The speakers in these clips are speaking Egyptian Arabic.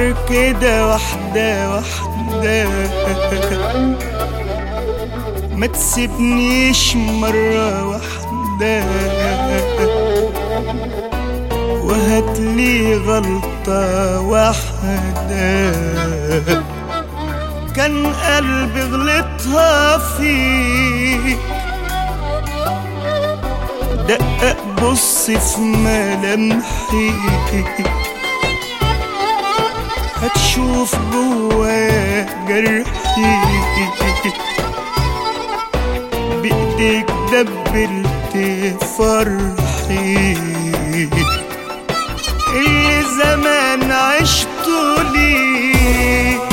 فكر كده واحدة واحدة ما تسيبنيش مرة واحدة وهاتلي غلطة واحدة كان قلبي غلطها فيك دقق بص في ملامحي هتشوف جوايا جرحي بإيديك دبلت فرحي اللي زمان عشته ليك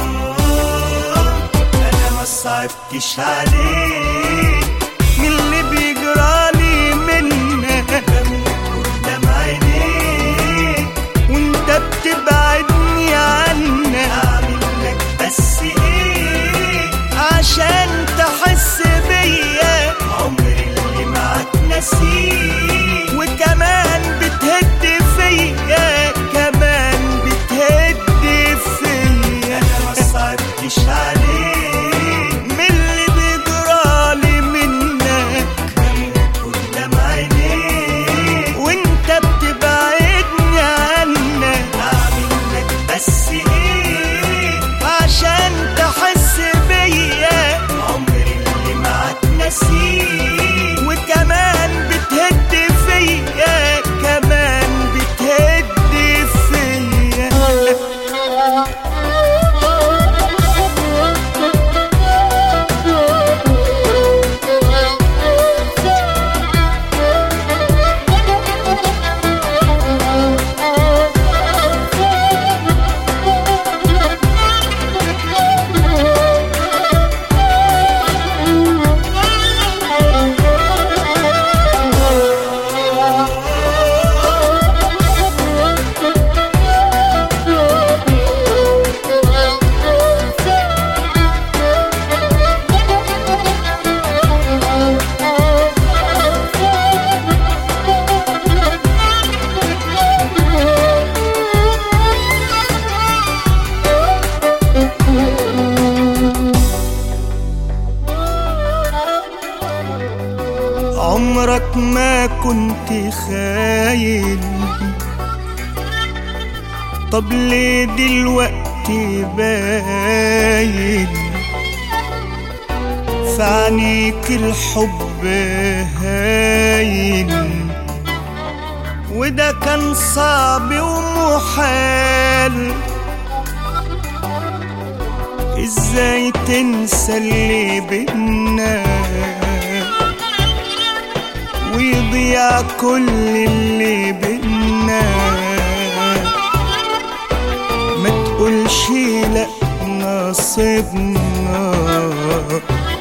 انا ما صعبتش عليك من اللي بيجرالي منك قدام عينيك وانت بتبعدني عنك اعمل لك بس ايه عشان تحس بيا عمري اللي معاك نسيه وكمان بتهد فيا كمان بتهد فيا انا ما صعبتش عليك من اللي بيجرالي منك قدام عينيك وانت بتبعدني عنك اعمل لك بس ايه عشان تحس بيا عمري اللي معاك نسيه وكمان بتهد فيا كمان بتهد فيا عمرك ما كنت خاين طب ليه دلوقتي باين في عينيك الحب هاين وده كان صعب ومحال ازاي تنسى اللي بينا ويضيع كل اللي بينا ما تقولش لا نصيبنا